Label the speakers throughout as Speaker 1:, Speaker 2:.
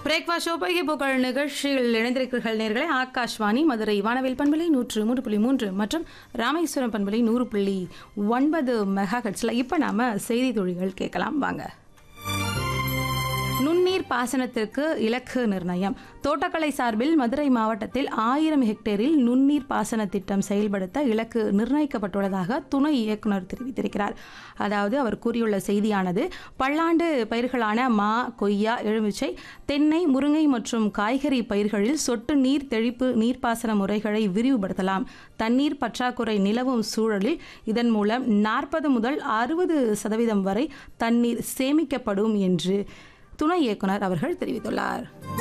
Speaker 1: breakfast ஷோப்பைக்கு புகழ் நிகழ்ச்சியில் இணைந்திருக்கிறீர்கள் நேர்களை ஆகாஷ்வாணி மதுரை வானவில் பண்பலை நூற்று மூன்று புள்ளி மூன்று மற்றும் ராமேஸ்வரம் பண்பலை நூறு புள்ளி ஒன்பது மெகா ஹெட்ஸில் இப்போ நாம செய்தி தொழில்கள் கேட்கலாம் வாங்க நுண்ணீர் பாசனத்திற்கு இலக்கு நிர்ணயம் தோட்டக்கலை சார்பில் மதுரை மாவட்டத்தில் ஆயிரம் ஹெக்டேரில் நுண்ணீர் பாசன திட்டம் செயல்படுத்த இலக்கு நிர்ணயிக்கப்பட்டுள்ளதாக துணை இயக்குனர் தெரிவித்திருக்கிறார் அதாவது அவர் கூறியுள்ள செய்தியானது பல்லாண்டு பயிர்களான மா கொய்யா எலுமிச்சை தென்னை முருங்கை மற்றும் காய்கறி பயிர்களில் சொட்டு நீர் தெளிப்பு நீர்ப்பாசன முறைகளை விரிவுபடுத்தலாம் தண்ணீர் பற்றாக்குறை நிலவும் சூழலில் இதன் மூலம் நாற்பது முதல் அறுபது சதவீதம் வரை தண்ணீர் சேமிக்கப்படும் என்று துணை இயக்குனர் அவர்கள் தெரிவித்துள்ளார்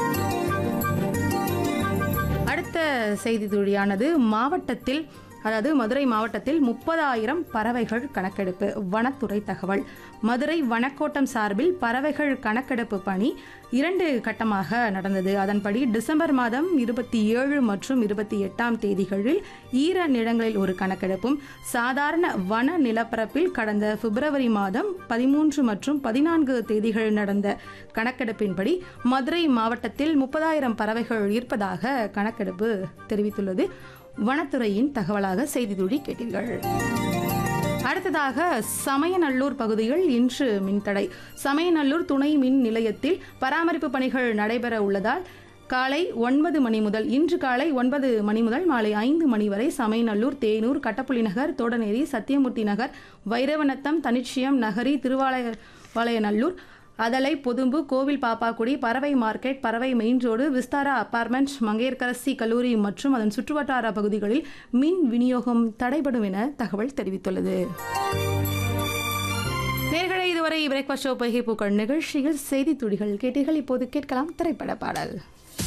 Speaker 1: அடுத்த செய்தி துளியானது மாவட்டத்தில் அதாவது மதுரை மாவட்டத்தில் முப்பதாயிரம் பறவைகள் கணக்கெடுப்பு வனத்துறை தகவல் மதுரை வனக்கோட்டம் சார்பில் பறவைகள் கணக்கெடுப்பு பணி இரண்டு கட்டமாக நடந்தது அதன்படி டிசம்பர் மாதம் இருபத்தி ஏழு மற்றும் இருபத்தி எட்டாம் தேதிகளில் ஈர நிலங்களில் ஒரு கணக்கெடுப்பும் சாதாரண வன நிலப்பரப்பில் கடந்த பிப்ரவரி மாதம் பதிமூன்று மற்றும் பதினான்கு தேதிகள் நடந்த கணக்கெடுப்பின்படி மதுரை மாவட்டத்தில் முப்பதாயிரம் பறவைகள் இருப்பதாக கணக்கெடுப்பு தெரிவித்துள்ளது வனத்துறையின் தகவலாக செய்தி துளி கேட்டீர்கள் அடுத்ததாக சமயநல்லூர் பகுதியில் இன்று மின்தடை சமயநல்லூர் துணை மின் நிலையத்தில் பராமரிப்பு பணிகள் நடைபெற உள்ளதால் காலை ஒன்பது மணி முதல் இன்று காலை ஒன்பது மணி முதல் மாலை ஐந்து மணி வரை சமயநல்லூர் தேனூர் கட்டப்புள்ளி நகர் தோடநேரி சத்தியமூர்த்தி நகர் வைரவநத்தம் தனிச்சியம் நகரி திருவாலய வாளையநல்லூர் அதலை பொதும்பு கோவில் Pappakudi Paravai market Paravai main road Vistara apartment Mangayarkarasi கல்லூரி மற்றும் அதன் சுற்றுவட்டார பகுதிகளில் மின் விநியோகம் தடைபடும் என தகவல் தெரிவித்துள்ளது நேர்களை இதுவரை பிரேக்ஃபாஸ்ட் ஷோ பைகை பூக்கள் நிகழ்ச்சியில் செய்தி துளிகள் கேட்டீர்கள் இப்போது கேட்கலாம் திரைப்பட பாடல்